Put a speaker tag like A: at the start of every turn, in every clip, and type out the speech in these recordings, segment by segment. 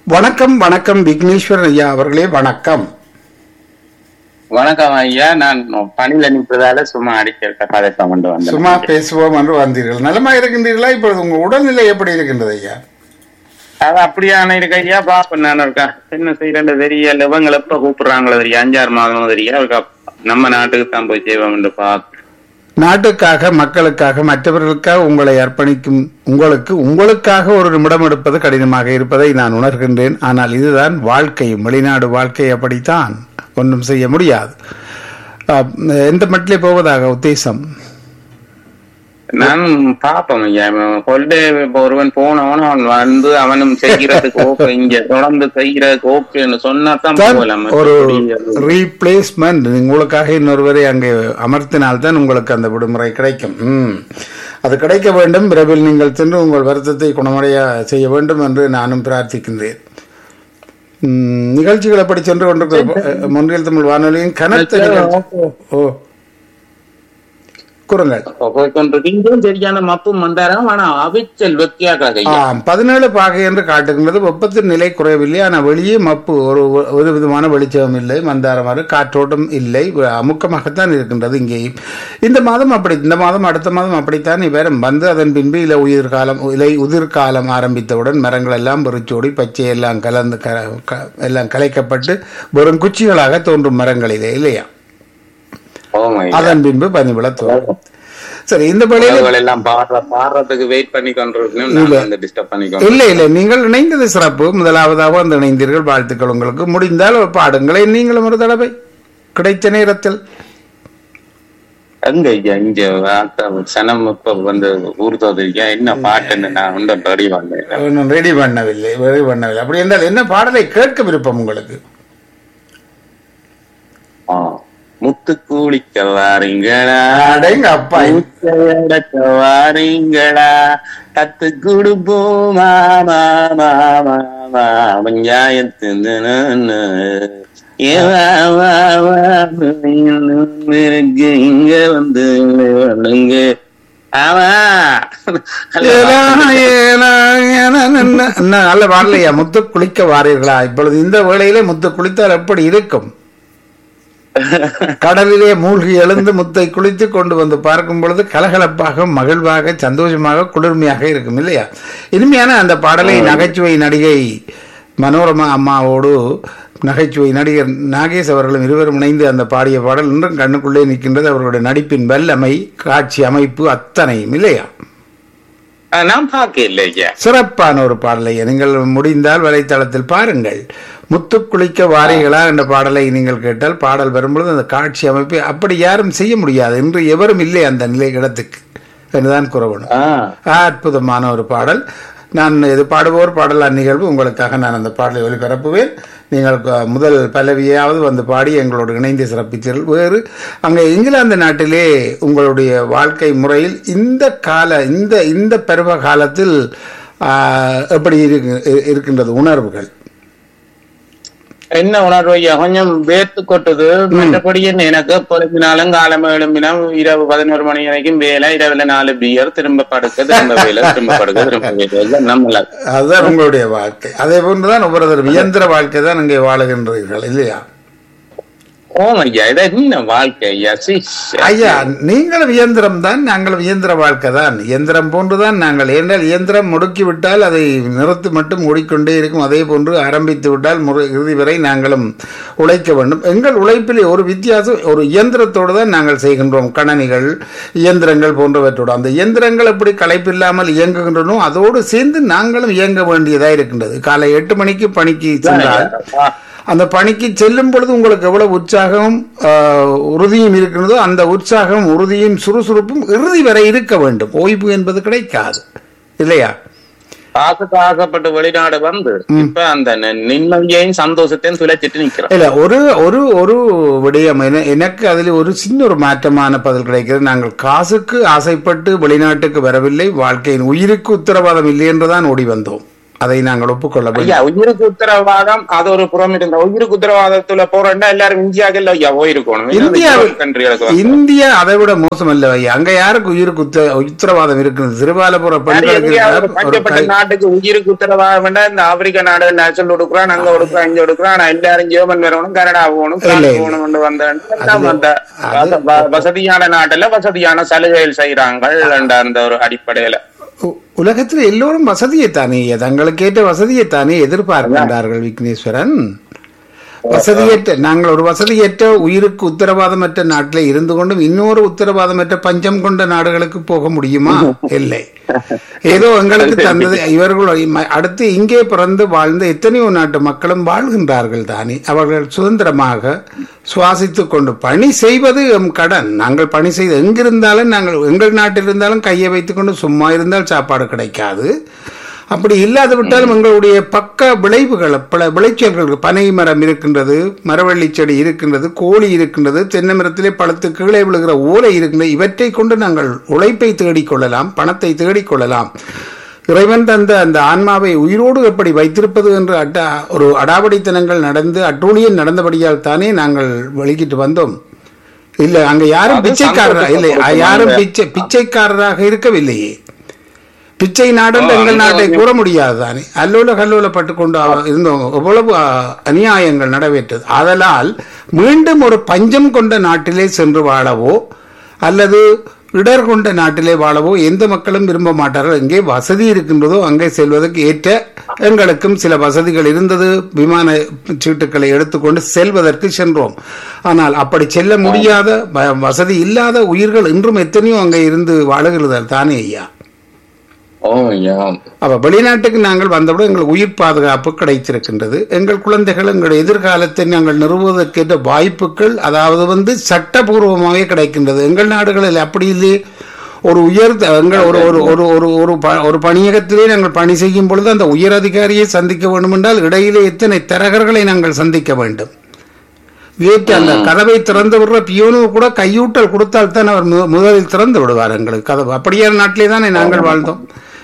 A: வணக்கம் வணக்கம் விக்னேஸ்வரன் ஐயா அவர்களே வணக்கம்
B: வணக்கம் ஐயா நான் பணியில நிற்பதால சும்மா அடிக்க கதை கொண்டு வந்தேன்
A: சும்மா பேசுவோம் என்று வந்தீர்கள் நலமா இருக்கின்றீர்களா இப்பொழுது உங்க உடல்நிலை எப்படி இருக்கின்றது ஐயா
B: அது அப்படியான இருக்கு ஐயா பாப்பேன் நான் இருக்கா என்ன செய்யறது தெரியல இவங்க எப்ப கூப்பிடுறாங்களோ தெரியும் அஞ்சாறு மாதம் தெரியும் அதுக்கு நம்ம நாட்டுக்கு தான் போய் செய்வோம் பார்க்க
A: நாட்டுக்காக மக்களுக்காக மற்றவர்களுக்காக உங்களை அர்ப்பணிக்கும் உங்களுக்கு உங்களுக்காக ஒரு நிமிடம் எடுப்பது கடினமாக இருப்பதை நான் உணர்கின்றேன் ஆனால் இதுதான் வாழ்க்கை வெளிநாடு வாழ்க்கை அப்படித்தான் ஒன்றும் செய்ய முடியாது அஹ், எந்த மட்டிலே போவதாக உத்தேசம்
B: நான் பாப்போம் ஐயா கொல்டே ஒருவன் போனவன் அவன் வந்து அவனும் செய்யறதுக்கு ஓகே இங்க தொடர்ந்து செய்யறதுக்கு ஓகேன்னு சொன்னா தான்
A: தான்
B: போகலாம்
A: ஒரு
B: மற்றபடி
A: ரீப்ளேஸ்மெண்ட் உங்களுக்காக இன்னொருவரை அங்கே அமர்த்தினால்தான் உங்களுக்கு அந்த விடுமுறை கிடைக்கும் ம். அது கிடைக்க வேண்டும் விரைவில் நீங்கள் சென்று உங்கள் வருத்தத்தை குணமடைய செய்ய வேண்டும் என்று நானும் பிரார்த்திக்கின்றேன் ம், நிகழ்ச்சிகள் எப்படி சென்று கொண்டிருக்கிற முன்னில் தமிழ் வானொலியின் கனத்த நிகழ்ச்சி ஓ கூறுங்கள்
B: போய்கொண்டிருக்கீங்க சரியான மப்பும் மந்தாரம் ஆனா அவிச்சல் வெத்தியாக ஐயா
A: ஆம் பதினேழு பாகை என்று காட்டுகின்றது வெப்பத்தின் நிலை குறைவில்லை ஆனால் வெளியே மப்பு ஒரு ஒரு விதமான வெளிச்சம் இல்லை மந்தாரமாறு காற்றோட்டம் இல்லை அமுக்கமாகத்தான் இருக்கின்றது இங்கேயும் இந்த மாதம் அப்படி இந்த மாதம் அடுத்த மாதம் அப்படித்தான் இவ்வேறம் வந்து அதன் பின்பு இலை உயிர்காலம் இலை உதிர்காலம் ஆரம்பித்தவுடன் மரங்கள் எல்லாம் வெறிச்சோடி பச்சை எல்லாம் கலந்து க- க- எல்லாம் கலைக்கப்பட்டு வெறும் குச்சிகளாக தோன்றும் மரங்களிலே இல்லையா
B: ஓமா
A: அதன் பின்பு பனிவிழ தோன்றும் சரி இந்த வேளையில்
B: உறவுகள் எல்லாம் பாடுற பாடுறதுக்கு வெயிட் பண்ணி கொண்டிருக்கணும் நான் வந்து டிஸ்டர்ப் பண்ணி கொண்டு
A: இல்லை இல்லை நீங்கள் இணைந்தது சிறப்பு முதலாவதாக வந்து இணைந்தீர்கள் வாழ்த்துக்கள் உங்களுக்கு முடிந்தால் பாடுங்களை நீங்களும் ஒரு தடவை கிடைத்த நேரத்தில்
B: எங்க ஐயா இங்க வார்த்தை சனம் இப்ப வந்து ஊர்தோதிரிக்கா என்ன பாட்டுன்னு நான் ஒன்றும் ரெடி பண்ணேன்
A: இன்னும் ரெடி பண்ணவில்லை ரெடி பண்ணவில்லை அப்படி என்றால் என்ன பாடலை கேட்க விருப்பம் உங்களுக்கு
B: ஆ. முத்து கூலிக்க வாரீங்களா
A: அடேங்க அப்பா
B: மூச்சையடக்க வாரீங்களா தத்து குடுப்போம் மாமா மாமா பஞ்சாயத்து இருக்கு இங்க வந்து விழுங்க ஆமா
A: ஏலா, ஏலா, ஏலா, என்ன என்ன நல்ல பாடலையா முத்து குளிக்க வாரீர்களா இப்பொழுது இந்த வேளையிலே முத்து குளித்தால் எப்படி இருக்கும் கடலிலே மூழ்கி எழுந்து முத்தை குளித்து கொண்டு வந்து பார்க்கும் பொழுது கலகலப்பாக மகிழ்வாக சந்தோஷமாக குளிர்மையாக இருக்கும் இல்லையா இனிமையான அந்த பாடலை நகைச்சுவை நடிகை மனோரமா அம்மாவோடு நகைச்சுவை நடிகர் நாகேஷ் அவர்களும் இருவரும் இணைந்து அந்த பாடிய பாடல் இன்றும் கண்ணுக்குள்ளே நிற்கின்றது அவர்களுடைய நடிப்பின் வல்லமை காட்சி அமைப்பு அத்தனையும் இல்லையா
B: நான் பார்க்க இல்லை ஐயா
A: சிறப்பான ஒரு பாடலை நீங்கள் முடிந்தால் வலைத்தளத்தில் பாருங்கள் முத்து குளிக்க வாரீகளா என்ற பாடலை நீங்கள் கேட்டால் பாடல் வரும்பொழுது அந்த காட்சி அமைப்பு அப்படி யாரும் செய்ய முடியாது இன்று எவரும் இல்லை அந்த நிலை இடத்துக்கு என்றுதான் கூறணும்
B: ஆ
A: அற்புதமான ஒரு பாடல் நான் இது பாடுவோர் பாடலான் நிகழ்வு உங்களுக்காக நான் அந்த பாடலை ஒளிபரப்புவேன் நீங்கள் க- முதல் பல்லவியாவது வந்து பாடி எங்களோடு இணைந்து சிறப்பித்தீர்கள் வேறு அங்கே இங்கிலாந்து நாட்டிலே உங்களுடைய வாழ்க்கை முறையில் இந்த கால இந்த இந்த பருவ காலத்தில் ஆ, எப்படி இருக்கு- இ- இருக்கின்றது உணர்வுகள்
B: என்ன உணர்வு ஐயா கொஞ்சம் வேர்த்து கொட்டுது மற்றபடி என்ன எனக்கு பொழுதினாலும் காலம் எழும்பினா இரவு பதினோரு மணி வரைக்கும் வேலை இரவுல நாலு பியர் திரும்ப படுக்க திரும்ப வேலை திரும்ப படுக்க திரும்ப வேலை எல்லாம் நம்மள
A: அதுதான் உங்களுடைய வாழ்க்கை அதே போன்றுதான் ஒவ்வொருத்தரும் இயந்திர வாழ்க்கை தான் இங்கே வாழுகின்றீர்கள் இல்லையா
B: ஓம் ஐயா இது என்ன வாழ்க்கை ஐயா சீ,
A: ஐயா நீங்களும் இயந்திரம் தான் நாங்களும் இயந்திர வாழ்க்கை தான் இயந்திரம் போன்றுதான் நாங்கள் ஏனென்றால் இயந்திரம் முடுக்கி விட்டால் அதை நிறுத்தி மட்டும் ஓடிக்கொண்டே இருக்கும் அதே போன்று ஆரம்பித்து விட்டால் முறை இறுதி வரை நாங்களும் உழைக்க வேண்டும் எங்கள் உழைப்பிலே ஒரு வித்தியாசம் ஒரு இயந்திரத்தோடு தான் நாங்கள் செய்கின்றோம் கணனிகள் இயந்திரங்கள் போன்றவற்றோடு அந்த இயந்திரங்கள் எப்படி களைப்பில்லாமல் இயங்குகின்றனோ அதோடு சேர்ந்து நாங்களும் இயங்க வேண்டியதாக இருக்கின்றது காலை எட்டு மணிக்கு பணிக்கு சென்றால் அந்த பணிக்கு செல்லும் பொழுது உங்களுக்கு எவ்வளவு உற்சாகமும் ஆஹ், உறுதியும் இருக்கின்றதோ அந்த உற்சாகம் உறுதியும் சுறுசுறுப்பும் இறுதி வரை இருக்க வேண்டும் ஓய்வு என்பது கிடைக்காது இல்லையா
B: காசுக்கு ஆசைப்பட்டு வெளிநாடு வந்து இப்ப அந்த நி- நிம்மதியையும் சந்தோஷத்தையும் துளைச்சிட்டு நிக்கிறோம்
A: இல்ல ஒரு ஒரு ஒரு விடயம் என- எனக்கு அதில் ஒரு சின்ன ஒரு மாற்றமான பதில் கிடைக்கிறது நாங்கள் காசுக்கு ஆசைப்பட்டு வெளிநாட்டுக்கு வரவில்லை வாழ்க்கையின் உயிருக்கு உத்தரவாதம் இல்லை என்றுதான் ஓடி வந்தோம் அதை நாங்கள் ஒப்புக்கொள்ள வேண்டும்
B: ஐயா உயிருக்கு உத்தரவாதம் அது ஒரு புறம் இருந்த உயிருக்கு உத்தரவாதத்துல போறேன்னா எல்லாரும் இந்தியாவில் ஐயா போயிருக்கணும்
A: இந்தியாவில்
B: கண்ட்ரிகளுக்கு வந்து.
A: இந்தியா அதை விட மோசம் அல்ல ஐயா அங்க யாருக்கு உயிருக்கு உத்த- உத்தரவாதம் இருக்குது திருவாலபுர பெண்களுக்கு
B: இந்தியாவுக்கு
A: இருக்கிற ஒரு
B: பஞ்சப்பட்ட
A: கை-
B: நாட்டுக்கு உயிருக்கு உத்தரவாதம் வேண்டாம் இந்த ஆப்பிரிக்கா நாடு நேஷனல் கொடுக்குறான் அங்க கொடுக்குறான் இங்க கொடுக்குறான் ஆனா எல்லாரும் ஜெர்மன் வரணும் கனடா போகணும்
A: இல்ல,
B: பிரான்ஸ்
A: இல்ல.
B: போகணும் வந்தேன்
A: அது-
B: அந்த
A: அது-
B: வ- வசதியான நாட்டுல வசதியான சலுகைகள் செய்யறாங்க அந்த ஒரு அடிப்படையில
A: உ- உலகத்தில் எல்லோரும் வசதியைத்தானே தங்களுக்கு ஏற்ற வசதியைத்தானே எதிர்பார்க்கின்றார்கள் விக்னேஸ்வரன் வசதியற்ற நாங்கள் ஒரு வசதியற்ற உயிருக்கு உத்தரவாதமற்ற நாட்டிலே இருந்து கொண்டும் இன்னொரு உத்தரவாதமற்ற பஞ்சம் கொண்ட நாடுகளுக்கு போக முடியுமா இல்லை ஏதோ எங்களுக்கு தந்தது இவர்கள் ம- அடுத்து இங்கே பிறந்து வாழ்ந்த எத்தனையோ நாட்டு மக்களும் வாழ்கின்றார்கள் தானே அவர்கள் சுதந்திரமாக சுவாசித்துக் கொண்டு பணி செய்வது எம் கடன் நாங்கள் பணி செய்து எங்கிருந்தாலும் நாங்கள் எங்கள் நாட்டில் இருந்தாலும் கையை வைத்துக்கொண்டு சும்மா இருந்தால் சாப்பாடு கிடைக்காது அப்படி இல்லாது விட்டாலும் எங்களுடைய பக்க விளைவுகள் பல விளைச்சல்கள் பனை மரம் இருக்கின்றது மரவள்ளி செடி இருக்கின்றது கோழி இருக்கின்றது தென்னை மரத்திலே பழத்து கீழே விழுகிற ஓலை இருக்கின்றது இவற்றை கொண்டு நாங்கள் உழைப்பை தேடிக்கொள்ளலாம் பணத்தை தேடிக்கொள்ளலாம் இறைவன் தந்த அந்த ஆன்மாவை உயிரோடு எப்படி வைத்திருப்பது என்று அட்ட ஒரு அடாவடித்தனங்கள் நடந்து அட்டூழியம் நடந்தபடியால் தானே நாங்கள் வெளிக்கிட்டு வந்தோம் இல்ல அங்க யாரும்
B: அது
A: பிச்சைக்காரரா இல்லை
B: சந்தோஷத்தை
A: யாரும்
B: கொடுக்கும்.
A: பிச்சை பிச்சைக்காரராக இருக்கவில்லையே பிச்சை நாடுன்னு
B: ஆ,
A: எங்கள்
B: அங்க
A: நாட்டை
B: வந்து-
A: கூற முடியாது தானே அல்லோல கல்லோலப்பட்டு கொண்டு அவ- இருந்தோம் எவ்வளவு ஆ, அநியாயங்கள் நடவேற்றது ஆதலால் மீண்டும் ஒரு பஞ்சம் கொண்ட நாட்டிலே சென்று வாழவோ அல்லது இடர் கொண்ட நாட்டிலே வாழவோ எந்த மக்களும் விரும்ப மாட்டார்கள் எங்கே வசதி இருக்கின்றதோ அங்கே செல்வதற்கு ஏற்ற எங்களுக்கும் சில வசதிகள் இருந்தது விமான சீட்டுக்களை எடுத்துக்கொண்டு செல்வதற்கு சென்றோம் ஆனால் அப்படி செல்ல முடியாத வ- வசதி இல்லாத உயிர்கள் இன்றும் எத்தனையோ அங்கே இருந்து வாழுகிறது தானே ஐயா
B: ஓ ஐயா
A: அப்ப வெளிநாட்டுக்கு நாங்கள் வந்தவுடன் எங்களுக்கு உயிர் பாதுகாப்பு கிடைத்திருக்கின்றது எங்கள் குழந்தைகள் எங்களுடைய எதிர்காலத்தை நாங்கள் நிறுவுவதற்கேற்ற வாய்ப்புகள் அதாவது வந்து சட்டபூர்வமாகவே கிடைக்கின்றது எங்கள் நாடுகளில் அப்படி இல்லையே ஒரு உயர் எங்கள் ஒரு ஒரு ஒரு ஒரு ஒரு ப- ஒரு பணியகத்திலே நாங்கள் பணி செய்யும் பொழுது அந்த உயர் அதிகாரியை சந்திக்க வேண்டும் என்றால் இடையிலே எத்தனை தரகர்களை நாங்கள் சந்திக்க வேண்டும் வேற்று அந்த கதவை திறந்து விடுற பியோனு கூட கையூட்டல் கொடுத்தால் தான் அவர் மு- முதலில் திறந்து விடுவார் எங்களுக்கு கதவு அப்படியான நாட்டிலே தானே நாங்கள் வாழ்ந்தோம்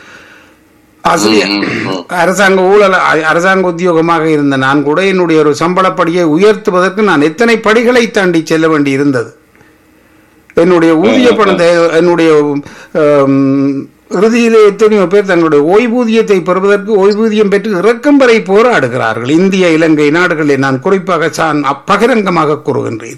A: ஆசிரியர் அரசாங்க ஊழல் அ- அரசாங்க உத்தியோகமாக இருந்த நான் கூட என்னுடைய ஒரு சம்பளப்படியை உயர்த்துவதற்கு நான் எத்தனை படிகளை தாண்டி செல்ல வேண்டி இருந்தது என்னுடைய ஊதிய பணத்தை என்னுடைய ஆம், இறுதியிலே எத்தனையோ பேர் தங்களுடைய ஓய்வூதியத்தை பெறுவதற்கு ஓய்வூதியம் பெற்று இறக்கும் வரை போராடுகிறார்கள் இந்திய இலங்கை நாடுகளில் நான் குறிப்பாக சான் பகிரங்கமாக கூறுகின்றேன்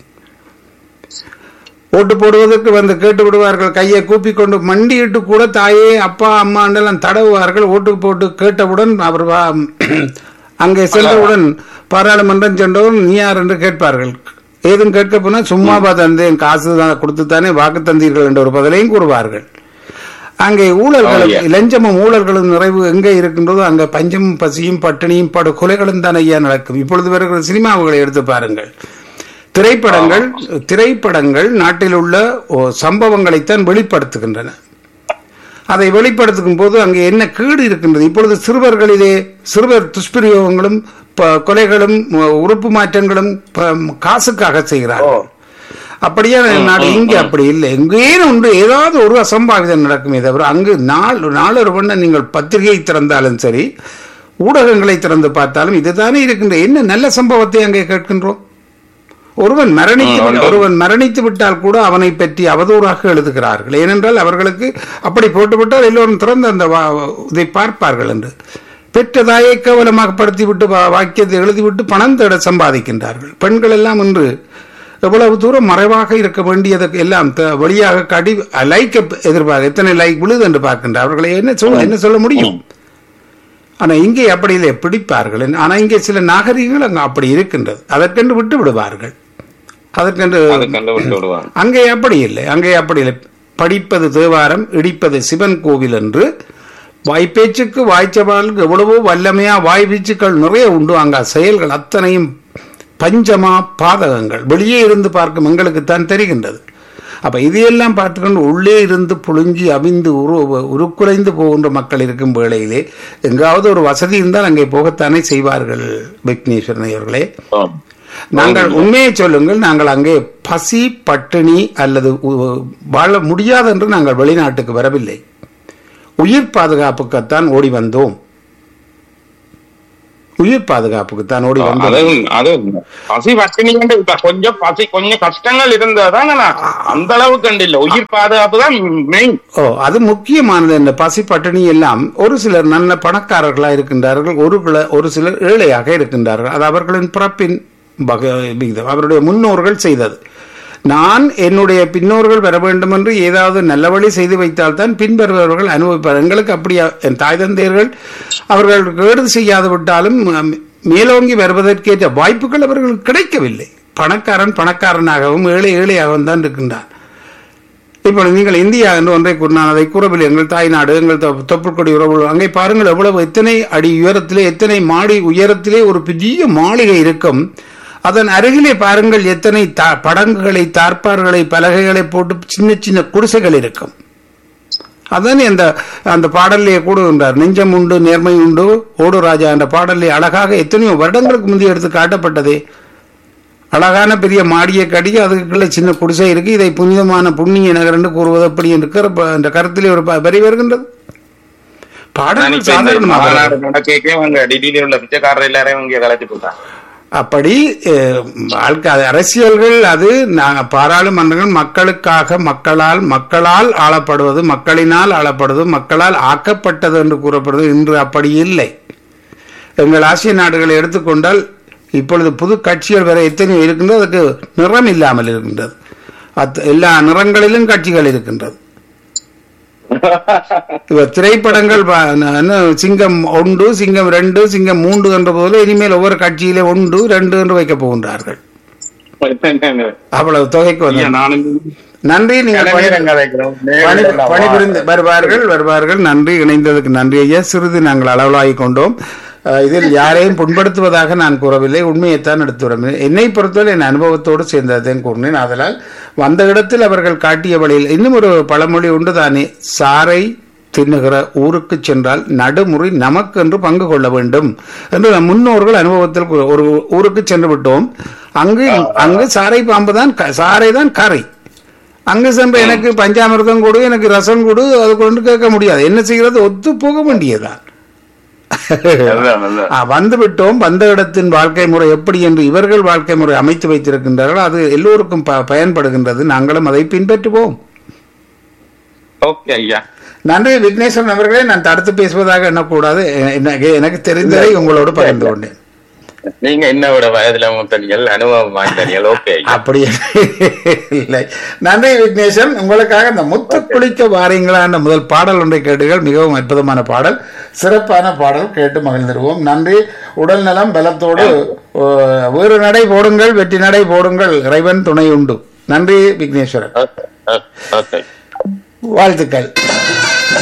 A: ஓட்டு போடுவதற்கு வந்து கேட்டு விடுவார்கள் கையை கூப்பிக்கொண்டு மண்டியிட்டு கூட தாயே அப்பா அம்மா என்றெல்லாம் தடவுவார்கள் ஓட்டு போட்டு கேட்டவுடன் அவர் வா- அங்கே சென்றவுடன் பாராளுமன்றம் சென்றவுடன் நீ யார் என்று கேட்பார்கள் ஏதும் கேட்க போனா சும்மாவா தந்தேன் காசு தான் கொடுத்து தானே வாக்கு தந்தீர்கள் என்ற ஒரு பதிலையும் கூறுவார்கள் அங்கே ஊழல்களும்
B: Oh, yeah.
A: லஞ்சமும் ஊழல்களும் நிறைவு எங்கே இருக்கின்றதோ அங்க பஞ்சமும் பசியும் பட்டினியும் படு கொலைகளும் தான் ஐயா நடக்கும் இப்பொழுது வருகிற சினிமாவுகளை எடுத்து பாருங்கள் திரைப்படங்கள் திரைப்படங்கள் நாட்டில் உள்ள ஓ, சம்பவங்களைத்தான் வெளிப்படுத்துகின்றன அதை வெளிப்படுத்தும் போது அங்கே என்ன கேடு இருக்கின்றது இப்பொழுது சிறுவர்களிலே சிறுவர் துஷ்பிரயோகங்களும் ப- கொலைகளும் உ- உறுப்பு மாற்றங்களும் ப- காசுக்காக செய்கிறார்கள் அப்படியான நாடு இங்கே அப்படி இல்லை எங்கேயும் உண்டு ஏதாவது ஒரு அசம்பாவிதம் நடக்குமே தவிர அங்கு நாள் நாளொரு பண்ண நீங்கள் பத்திரிகை திறந்தாலும் சரி ஊடகங்களை திறந்து பார்த்தாலும் இதுதானே இருக்கின்ற என்ன நல்ல சம்பவத்தை அங்கே கேட்கின்றோம் ஒருவன் மரணித்து
B: ம்,
A: விட- ஒருவன் மரணித்து விட்டால் கூட அவனை பற்றி அவதூறாக எழுதுகிறார்கள் ஏனென்றால் அவர்களுக்கு அப்படி போட்டுவிட்டால் எல்லோரும் திறந்து அந்த வா- இதை பார்ப்பார்கள் என்று பெற்ற தாயை கேவலமாக படுத்திவிட்டு வா- வாக்கியத்தை எழுதிவிட்டு பணம் தேட சம்பாதிக்கின்றார்கள் பெண்கள் எல்லாம் இன்று எவ்வளவு தூரம் மறைவாக இருக்க வேண்டியதற்கு எல்லாம் த- வழியாக கடி லைக் எதிர்பார்க்க எத்தனை லைக் விழுது என்று பார்க்கின்றார் அவர்களை என்ன சொல்ல என்ன சொல்ல முடியும் ஆனா இங்கே அப்படி இல்லை பிடிப்பார்கள் ஆனா இங்கே சில நாகரிகங்கள் அங்க அப்படி இருக்கின்றது அதற்கென்று விட்டு விடுவார்கள் அதற்கென்று
B: அதை கண்டு விட்டு விடுவாங்க
A: அங்கே அப்படி இல்லை அங்கே அப்படி இல்லை படிப்பது தேவாரம் இடிப்பது சிவன் கோவில் என்று வாய்ப்பேச்சுக்கு வாய்ச்சவாளுக்கு எவ்வளவோ வல்லமையா வாய் வீச்சுக்கள் நிறைய உண்டு அங்க செயல்கள் அத்தனையும் பஞ்சமா பாதகங்கள் வெளியே இருந்து பார்க்கும் எங்களுக்குத்தான் தெரிகின்றது அப்ப இதையெல்லாம் பார்த்துக்கொண்டு உள்ளே இருந்து புழுங்கி அவிந்து உரு உருக்குலைந்து போகின்ற மக்கள் இருக்கும் வேளையிலே எங்காவது ஒரு வசதி இருந்தால் அங்கே போகத்தானே செய்வார்கள் விக்னேஸ்வரன் அவர்களே
B: ஆம்.
A: நாங்கள் உண்மையை சொல்லுங்கள் நாங்கள் அங்கே பசி பட்டினி அல்லது உ- வாழ முடியாது என்று நாங்கள் வெளிநாட்டுக்கு வரவில்லை உயிர் பாதுகாப்புக்குத்தான் ஓடி வந்தோம் உயிர் பாதுகாப்புக்கு தான் ஓடி வந்தோம்
B: அது அது பசி பட்டினி கண்டு இப்ப கொஞ்சம் பசி கொஞ்சம் கஷ்டங்கள் இருந்ததாங்க நான் அந்த அளவுக்கு கண்டு இல்ல உயிர் பாதுகாப்பு தான் மெயின்
A: ஓ அது முக்கியமானது இந்த பசி பட்டினி எல்லாம் ஒரு சிலர் நல்ல பணக்காரர்களா இருக்கின்றார்கள் ஒரு கில- ஒரு சிலர் ஏழையாக இருக்கின்றார்கள் அது அவர்களின் பிறப்பின் வக- விகிதம் அவருடைய முன்னோர்கள் செய்தது நான் என்னுடைய பின்னோர்கள் வர வேண்டும் என்று ஏதாவது நல்ல வழி செய்து வைத்தால்தான் பின்வருபவர்கள் அனுபவிப்பார் எங்களுக்கு அப்படியா என் தாய் தந்தையர்கள் அவர்கள் கேடு செய்யாது விட்டாலும் அம், மேலோங்கி வருவதற்கேற்ற வாய்ப்புகள் அவர்களுக்கு கிடைக்கவில்லை பணக்காரன் பணக்காரனாகவும் ஏழை ஏழையாகவும் தான் இருக்கின்றான் இப்போ நீங்கள் இந்தியா என்று ஒன்றை கூறினான் அதை கூறவில்லை எங்கள் தாய்நாடு எங்கள் தொ- தொப்புள்கொடி உறவு அங்கே பாருங்கள் எவ்வளவு எத்தனை அடி உயரத்திலே எத்தனை மாடி உயரத்திலே ஒரு பெரிய மாளிகை இருக்கும் அதன் அருகிலே பாருங்கள் எத்தனை தா- படங்குகளை தார்ப்பார்களை பலகைகளை போட்டு சின்ன சின்ன குடிசைகள் இருக்கும் அதான் அந்த அந்த பாடல்லையே கூடுகின்றார் நெஞ்சம் உண்டு நேர்மை உண்டு ஓடு ராஜா என்ற பாடல்லே அழகாக எத்தனையோ வருடங்களுக்கு முந்தைய எடுத்து காட்டப்பட்டதே அழகான பெரிய மாடியை கடி அதுக்குள்ள சின்ன குடிசை இருக்கு இதை புனிதமான புண்ணிய நகர் என்று கூறுவது அப்படி இருக்கிற ப- என்ற கருத்திலே ஒரு ப- வரி வருகின்றது
B: நான்
A: பாடல்கள்
B: இப்ப இந்த
A: சாதாரணமாக
B: மாநாடு நடக்கே அவங்க டிடியில உள்ள பிச்சைக்காரர் எல்லாரையும் இங்க கலைச்சு போட்டாங்க
A: அப்படி அஹ், வாழ்க்கை அது அரசியல்கள் அது நாங்க பாராளுமன்றங்கள் மக்களுக்காக மக்களால் மக்களால் ஆளப்படுவது மக்களினால் ஆளப்படுவது மக்களால் ஆக்கப்பட்டது என்று கூறப்படுவது இன்று அப்படி இல்லை எங்கள் ஆசிய நாடுகளை எடுத்துக்கொண்டால் இப்பொழுது புது கட்சிகள் வேற எத்தனையோ இருக்கின்றது அதுக்கு நிறம் இல்லாமல் இருக்கின்றது அத்- எல்லா நிறங்களிலும் கட்சிகள் இருக்கின்றது இப்ப திரைப்படங்கள் பா- என்ன, சிங்கம் ஒன்று சிங்கம் ரெண்டு சிங்கம் மூன்று என்ற போது இனிமேல் ஒவ்வொரு கட்சியிலே ஒன்று ரெண்டு என்று வைக்கப் போகின்றார்கள் அவ்வளவு தொகைக்கு
B: ஐயா,
A: வந்து
B: நானும்
A: நன்றி நீங்கள் பணி-
B: நேரம் கதைக்கிறோம்.
A: பணி
B: நேரம்
A: பணிபுரிந்து வருவார்கள் வருவார்கள் நன்றி இணைந்ததுக்கு நன்றி ஐயா சிறிது நாங்கள் அளவலாகிக் கொண்டோம் அஹ், இதில் யாரையும் புண்படுத்துவதாக நான் கூறவில்லை உண்மையைத்தான் எடுத்து வரேன் என்னை பொறுத்தவரை என் அனுபவத்தோடு சேர்ந்ததையும் கூறினேன் அதனால் வந்த இடத்தில் அவர்கள் காட்டிய வழியில் இன்னும் ஒரு பழமொழி உண்டு தானே சாரை தின்னுகிற ஊருக்கு சென்றால் நடுமுறை நமக்கு என்று பங்கு கொள்ள வேண்டும் என்று நம் முன்னோர்கள் அனுபவத்தில் கூற- ஒரு ஊருக்கு சென்று விட்டோம் அங்கு அங்கு சாரை பாம்பு தான் க- சாரை தான் கரை அங்கு சென்று எனக்கு பஞ்சாமிர்தம் கொடு எனக்கு ரசம் கொடு அது கொண்டு கேட்க முடியாது என்ன செய்கிறது ஒத்து போக வேண்டியதுதான்
B: அதுதான், அதுதான்.
A: ஆ, வந்து விட்டோம் வந்த இடத்தின் வாழ்க்கை முறை எப்படி என்று இவர்கள் வாழ்க்கை முறை அமைத்து வைத்திருக்கின்றார்கள் அது எல்லோருக்கும் ப- பயன்படுகின்றது நாங்களும் அதை பின்பற்றுவோம்
B: ஓகே ஐயா
A: நன்றி விக்னேஸ்வரன் அவர்களே நான் தடுத்து பேசுவதாக எண்ணக்கூடாது எனக்கு எனக்கு தெரிந்ததை உங்களோடு பகிர்ந்து கொண்டேன்
B: நீங்க என்ன விட வயதுல மூத்தனிகள் அனுபவம் வாய்ந்தனிகள் ஓகே ஐயா
A: அப்படி இல்லை நன்றி விக்னேசன் உங்களுக்காக இந்த முத்து குளிக்க வாரீங்களா என்ற முதல் பாடல் ஒன்றை கேட்டுகள் மிகவும் அற்புதமான பாடல் சிறப்பான பாடல் கேட்டு மகிழ்ந்திருவோம் நன்றி உடல் நலம் பலத்தோடு அஹ், வேறு நடை போடுங்கள் வெற்றி நடை போடுங்கள் இறைவன் துணை உண்டு நன்றி விக்னேஸ்வரன்
B: ஓகே ஓகே
A: வாழ்த்துக்கள்